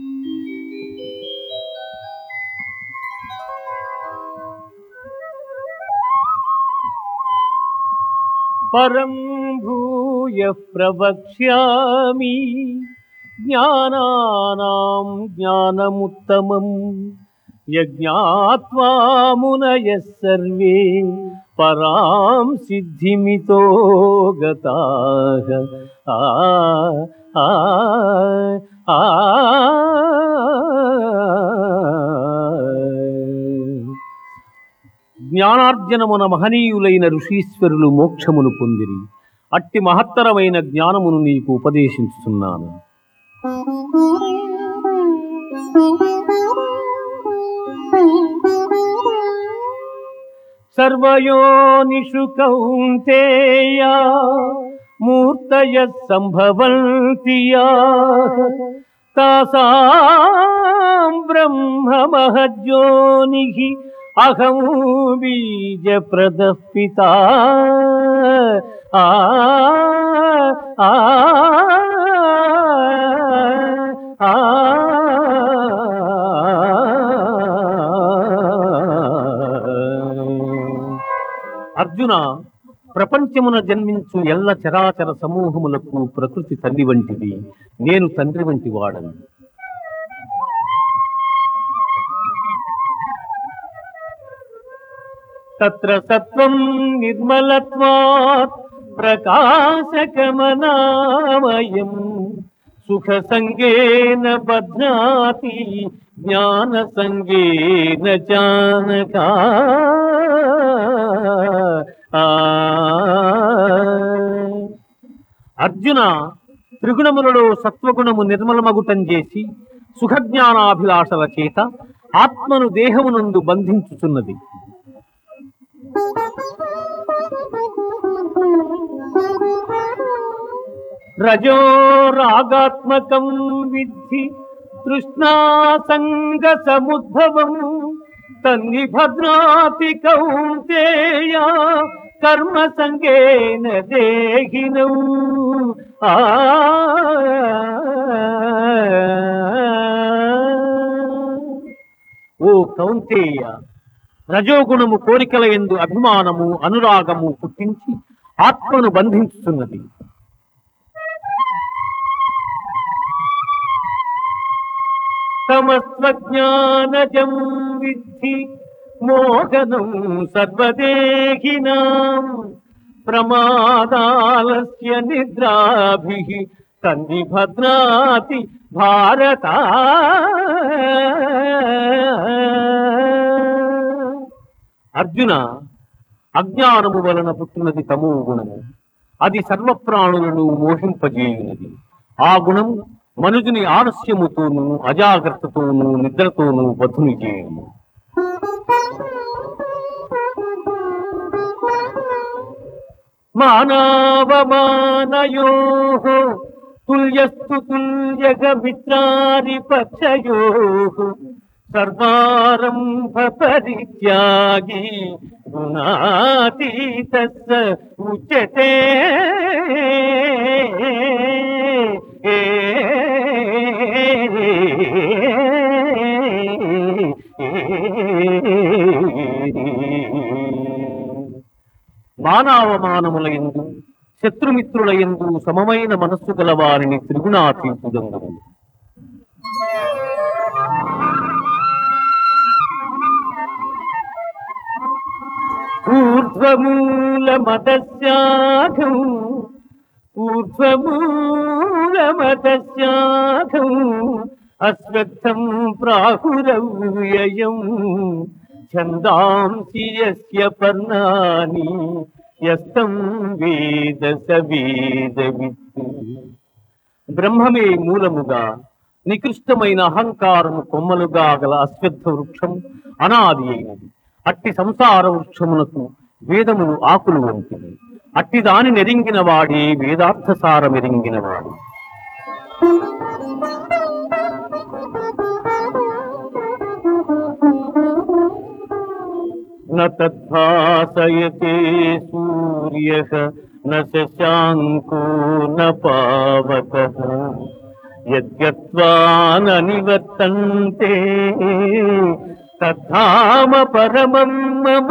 పరం భూయ ప్రవక్ష్యామి జ్ఞానానాం జ్ఞానముత్తమం యజ్ఞాత్వా మునయः సర్వే పరాం సిద్ధిమితో గతాః ఆ ఆ ఆ జ్ఞానార్జనమున మహనీయులైన ఋషీశ్వరులు మోక్షమును పొందిరి అట్టి మహత్తరమైన జ్ఞానమును నీకు ఉపదేశించుతున్నాను సర్వయోనిషు కౌంతేయ మూర్తయ సంభవంతి యాః, తాసాం బ్రహ్మ మహజ్యోని అహం బీజ పిత ఆ ఆ ఆ అర్జున ప్రపంచమున జన్మించు ఎల్ల చరాచర సమూహములకు ప్రకృతి తల్లి వంటిది నేను తండ్రి వంటి వాడను తత్ర సత్వం నిర్మలత్వాత్ ప్రకాశకమనామయం సుఖ సంగేన బధ్నాతి జ్ఞాన సంగేన జానక అర్జున త్రిగుణములలో సత్వగుణము నిర్మలమగుటం చేసి సుఖజ్ఞానాభిలాషల చేత ఆత్మను దేహమునందు బంధించుచున్నది రజో రాగాత్మకం విద్ధి తృష్ణాసంగ సముద్భవం తన్నిభద్రాతి కౌంతేయ కర్మ సంగేన దేహినౌ ఆ ఓ కౌంతేయ రజోగుణము కోరికల ఎందు అభిమానము అనురాగము పుట్టించి ఆత్మను బంధించుతున్నది తమస్వజ్ఞానజం విద్ధి మోహనం సర్వదేహినాం ప్రమాదాలస్య నిద్రాభి తన్ని భద్రాతి భారత అర్జున అజ్ఞానము వలన పుట్టినది తమో గుణము అది సర్వప్రాణులను మోహింపజేయునది ఆ గుణము మనుజుని ఆలస్యముతోనూ అజాగ్రత్తతోనూ నిద్రతోనూ బధుని చేయును మానవమానయో తుల్యస్తు తుల్యగమిత్రారి పక్షయో సర్వారంభ పరిత్యాగి గుణాతీత ఉచ్యతే మానవమానముల ఎందు శత్రుమిత్రుల ఎందు సమమైన మనస్సు గల వారిని త్రిగుణాతీతుదందు ఊర్ధ్వమూలమతశాఖం ఊర్ధ్వమూలమతశాఖం అశ్వత్థం ప్రాహురవ్యయం ఛందాంసి యస్య పర్ణాని యస్తం వేద స వేద బ్రహ్మమే మూలముగా నికృష్టమైన అహంకారము కొమ్మలుగా గల అశ్వత్థ వృక్షం అనాది అయినది అట్టి సంసార వృక్షమునకు వేదములు ఆకులు వంటివి అట్టి దాని నెరింగిన వాడే వేదార్థసారమెరింగిన వాడు न तद्भासयते सूर्यः न शशाङ्को न पावकः యద్గత్వాన నివర్తంతే తద్ధామ పరమం మమ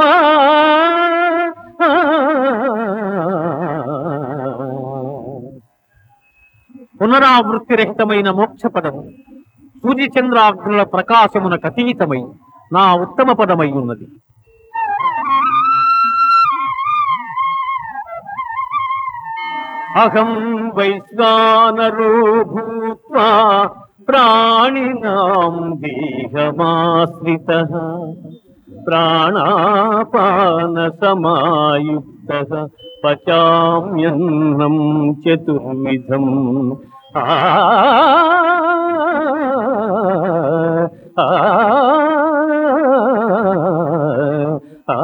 పునరావృత్తి రహితమైన మోక్ష పదము సూర్యచంద్రాగ్నుల ప్రకాశమునకు అతీతమై నా ఉత్తమ పదమై ఉన్నది అహం వైశ్వానరో భూత్వా ప్రాణినాం దేహమాశ్రిత ప్రాణాపాన సమాయుక్త పచామ్యన్నం చతుర్విధం ఆ ఆ, ఆ,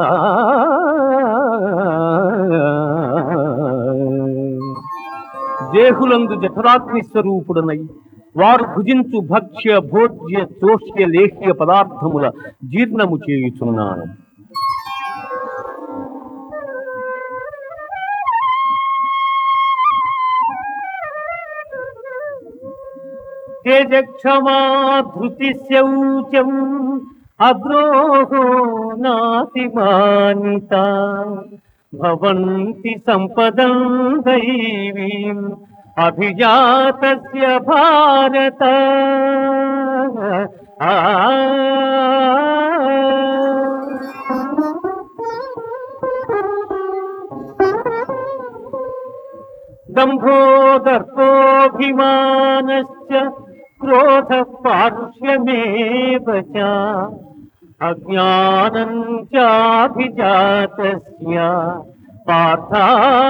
దేహులందు జఠరాగ్ని స్వరూపుడనై వారు భుజించు భక్ష్య భోజ్య చోష్య లేహ్య పదార్థముల జీర్ణము చేయుచున్నాను తేజక్షమా ధృతి శౌచం అద్రోహో నాతిమానిత భవంతి సంపదం దైవీం అభిజాతస్య భారత ఆ दम्भो दर्पोऽभिमानश्च क्रोधः पारुष्यमेव च अज्ञानं चाभिजातस्य पार्था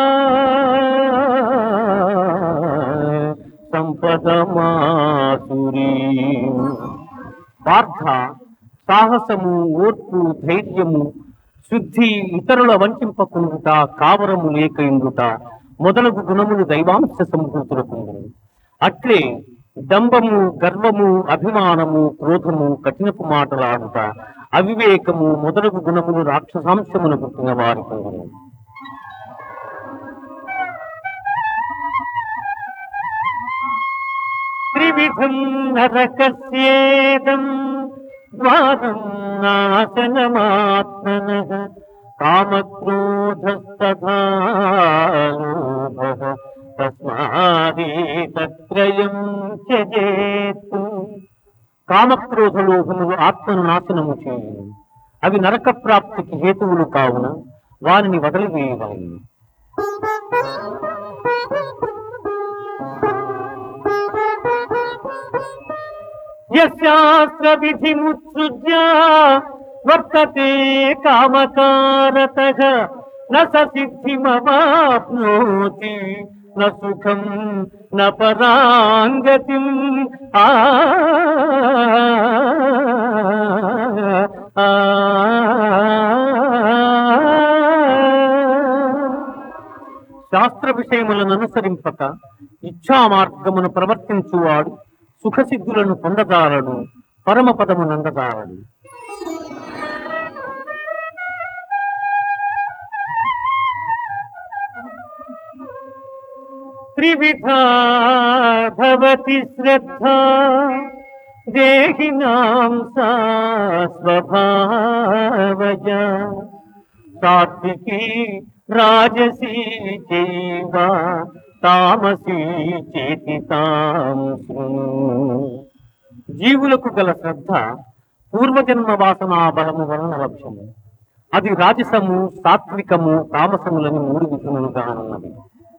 సంపదమాసురీ పార్థ సాహసము ఓర్పు ధైర్యము శుద్ధి ఇతరుల వంచింపకుండుట కావరము లేక ఇండుట మొదలగు గుణములు దైవాంశ సంభూతులకు అట్లే దంభము గర్వము అభిమానము క్రోధము కఠినపు మాటలాడుట అవివేకము మొదలగు గుణములు రాక్షసాంశమును పుట్టిన వారికి త్రివిధం నరకస్యేదం ద్వారం నాశనమాత్మన కామక్రోధస్తథా లోభః తస్మాదేతత్రయం త్యజేత్ కామక్రోధ లోభములు ఆత్మను నాశనము చేయు అవి నరక ప్రాప్తికి హేతువులు కావున వారిని వదిలివేయగలము యశాస్త్ర విధిముత్సృజ్య వర్తతే కామకారతః న స సిద్ధిమవాప్నోతి న సుఖం న పరాంగతిం ఆ ఆ, శాస్త్ర విషయములను అనుసరింపక ఇచ్ఛా మార్గమును ప్రవర్తించువాడు సుఖసిద్ధులను పొందదారడు పరమపదము నందదారడు త్రివిధా భవతి శ్రద్ధ దేహినాం సా స్వభావజ సాత్వికి రాజసీ చైవ తామసీ చేతి తాం శృణు. జీవులకు గల శ్రద్ధ పూర్వజన్మ వాసనా బలము వలన లక్ష్యము అది రాజసము సాత్వికము తామసములని మూడు విధములుగా ఉన్నది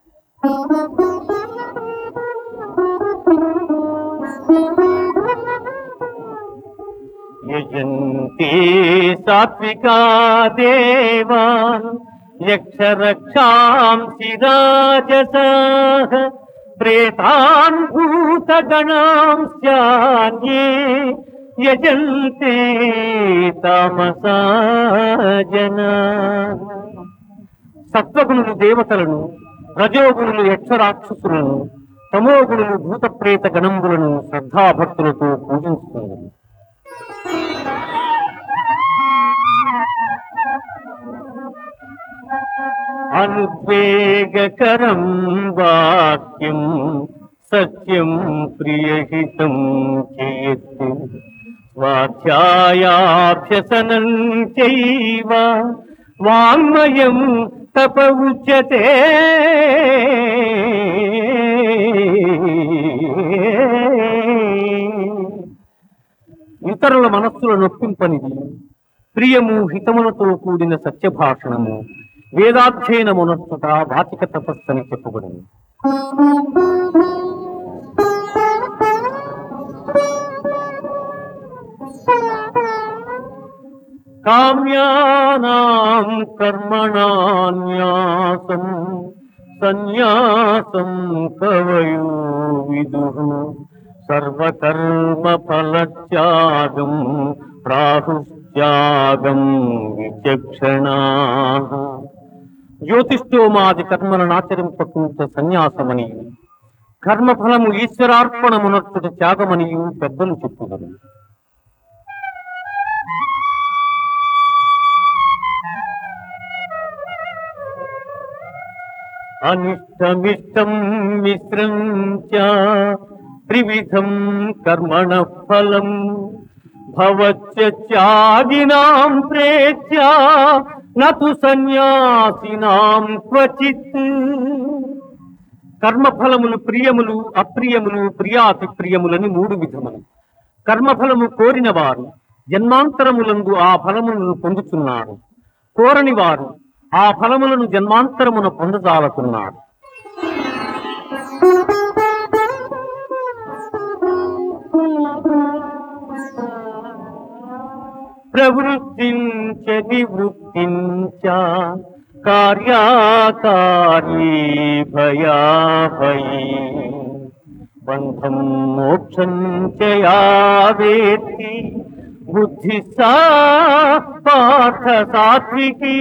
యజంతే సాత్వికా దేవాన్ యక్షరక్షాంసి రాజసాః ప్రేతాన్ భూతగణాంశాన్యే యజంతే తమసా జనా సత్వగుణులు దేవతలను రజోగుణులు యక్షరాక్షసులను తమోగుణులు భూత ప్రేత గణంబులను శ్రద్ధాభక్తులతో పూజించుతున్నారు అనుద్వేగకరం వాక్యం సత్యం ప్రియహితం చేయత్ స్వాధ్యాయాభ్యసనం చైవ వాంగ్మయం తప ఉచ్యతే ఇతరుల మనస్సుల నొప్పింపనిది ప్రియము హితములతో కూడిన సత్యభాషణము వేదాధ్యయనమునొచ్చుట వాచిక తపస్సు అని చెప్పబడింది కామ్యానాం కర్మణాన్యాసం సన్యాసం కవయో విదు సర్వకర్మ ఫలత్యాగం ప్రాహుత్యాగం విచక్షణా జ్యోతిష్ఠోమాది కర్మలను ఆచరింపకుంట సన్యాసమని కర్మఫలము ఈశ్వరార్పణమునర్చుట త్యాగమనియు పెద్దలు చెప్పుదరు అనిష్టమిష్టం మిశ్రం చ త్రివిధం కర్మణ ఫలం భవత్యాగినాం ప్రేత్య నతు సన్యాసినాం క్వచిత్ కర్మఫలములు ప్రియములు అప్రియములు ప్రియాతి ప్రియములని మూడు విధములు కర్మఫలము కోరిన వారు జన్మాంతరములందు ఆ ఫలములను పొందుతున్నారు కోరని వారు ఆ ఫలములను జన్మాంతరమున పొందజాలకున్నారు ప్రవృత్తించ నివృత్తించ కార్యాకారీ భయాభయీ బంధం మోక్షం చయావేత్తి బుద్ధి సా పార్థ సాత్వికీ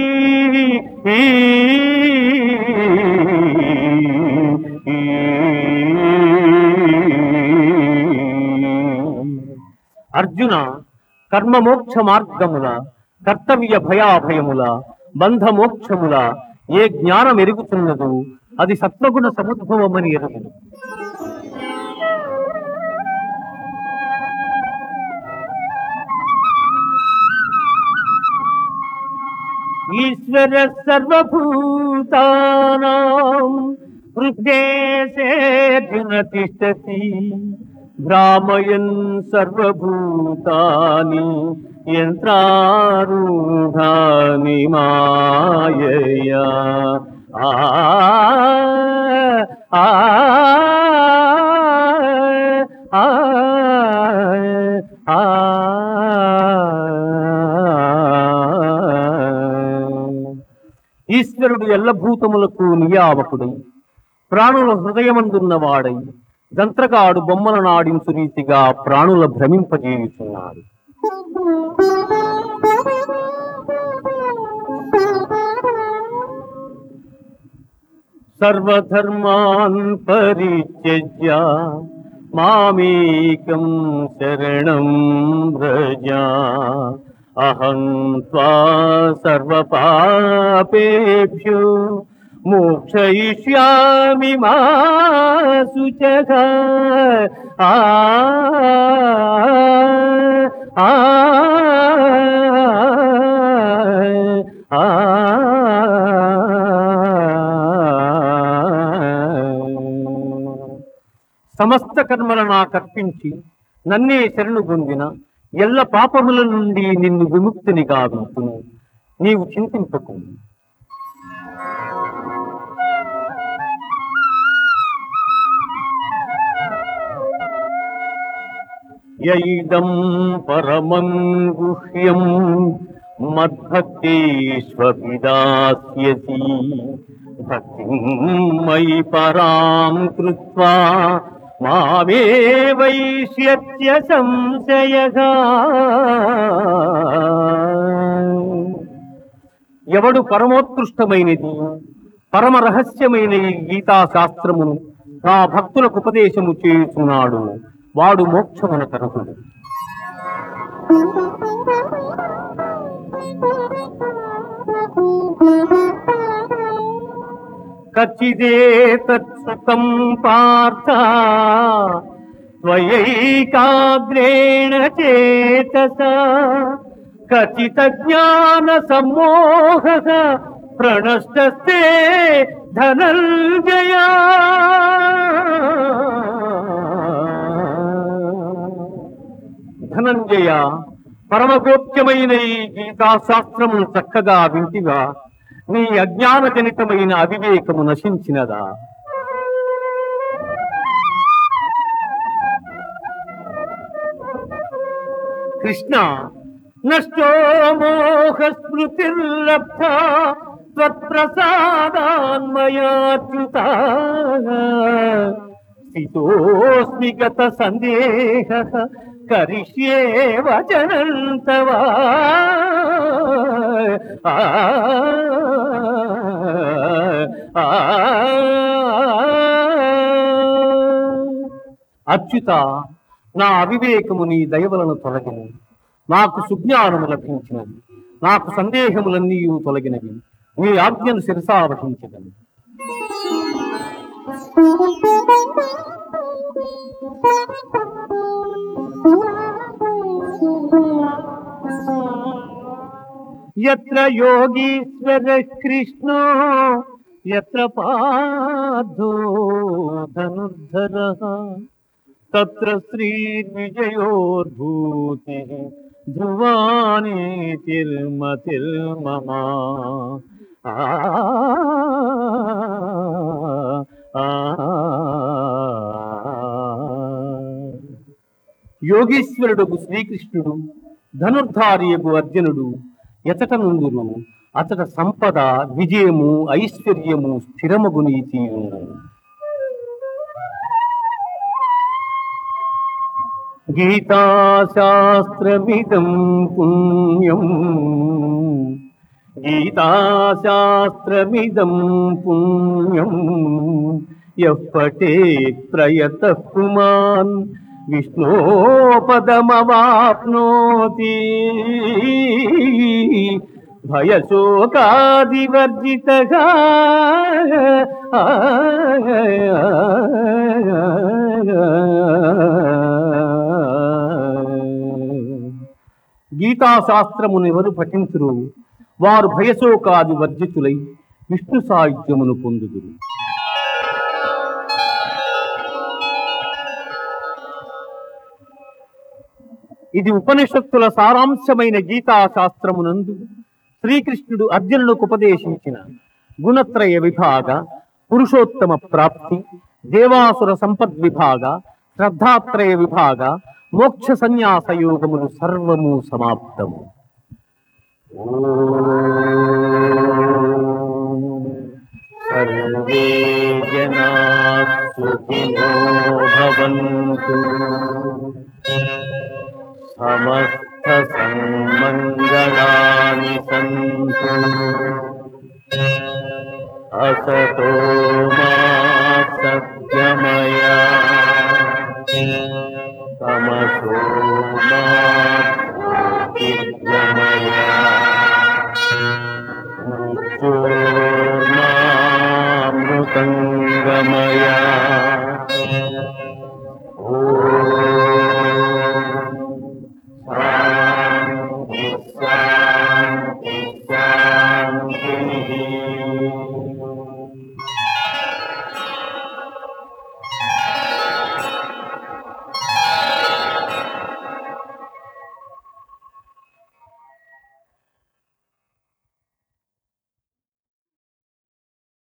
అర్జున కర్మ మోక్ష మార్గముల కర్తవ్య భయాభయముల బంధ మోక్షముల ఏ జ్ఞానం ఎరుగుతున్నదో అది సత్వగుణ సముద్భవమని ఎరుగును ఈశ్వర సర్వభూతానాం హృదేశేర్జున తిష్టతి భ్రామయన్ సర్వభూతాని యంత్రారూఢాని మాయయా ఆ ఆ ఆ ఆ ఈశ్వరుడు ఎల్లభూతములకు నియామకుడై ప్రాణుల హృదయమందున్నవాడై దంత్రగాడు బొమ్మలను ఆడించు రీతిగా ప్రాణుల భ్రమింపజేయుచున్నాడు సర్వధర్మాన్ పరిత్యజ్య మామేకం శరణం వ్రజ అహం త్వా సర్వపాపేభ్యో మోక్షయిష్యామి మా శుచః ఆ ఆ ఆ సమస్త కర్మలను కర్పించి నన్నే శరణు పొందిన ఎల్ల పాపముల నుండి నిన్ను విముక్తిని గావించును నీవు చింతింపకు యైదం పరమం గుహ్యం మద్భక్తేష్వభిదాస్యసి భక్తిం మయి పరాం కృత్వా మామే వైష్యత్య సంశయగా ఎవడు పరమోత్కృష్టమైనది పరమ రహస్యమైన ఈ గీతా శాస్త్రమును నా భక్తులకు ఉపదేశము చేయుచున్నాడు వాడు మోక్షమున తరహుడు కచ్చిదేతత్సుతం పార్థ త్వయైకాగ్రేణ చేతస కచిత జ్ఞాన సమ్మోహ ప్రణష్టస్తే ధనంజయ ధనంజయ పరమగోప్యమైన ఈ గీతాశాస్త్రమును చక్కగా వింటిగా నీ అజ్ఞానజనితమైన అవివేకము నశించినదా కృష్ణ నష్టో మోహ స్మృతిర్లబ్ధ త్వత్ప్రసాదాన్మయాచ్యుత స్థితోస్మి గత సందేహ కరిష్యే వచనం తవ ఆ, ఆ, అచ్యుత నా అవివేకము నీ దయవలను తొలగినవి నాకు సుజ్ఞానము లభించినది నాకు సందేహములన్నీ తొలగినవి నీ ఆజ్ఞను శిరసావహించగలను ఎత్ర యోగీశ్వర కృష్ణో ఎత్ర పార్థో ధనుర్ధర తత్ర శ్రీ విజయోర్భూతి ధ్రువాని తిర్మతిర్మమా ఆ ఆ, యోగీశ్వరుడు శ్రీకృష్ణుడు ధనుర్ధారియగు అర్జునుడు ఎతట నుండును అతట సంపద విజయము ఐశ్వర్యము స్థిరమగు నీతి గీతాశాస్త్రమిదం పుణ్యం గీతాశాస్త్రమిదం పుణ్యం ఎప్పటేత్ ప్రయత పుమాన్ విష్ణోపదమవాప్నోతి భయశోకాదివర్జితగా గీతాశాస్త్రమును ఎవరు పఠించురు వారు భయశోకాది వర్జితులై విష్ణు సాహిత్యమును పొందుదురు ఇది ఉపనిషత్తుల సారాంశమైన గీతా శాస్త్రమునందు శ్రీకృష్ణుడు అర్జునులకు ఉపదేశించిన గుణత్రయ విభాగ పురుషోత్తమ ప్రాప్తి దేవాసుర సంపద్ విభాగ శ్రద్ధాత్రయ విభాగ మోక్ష సన్యాస యోగములు సర్వము సమాప్తము సర్వే జనా సుఖినో భవంతు సమస్త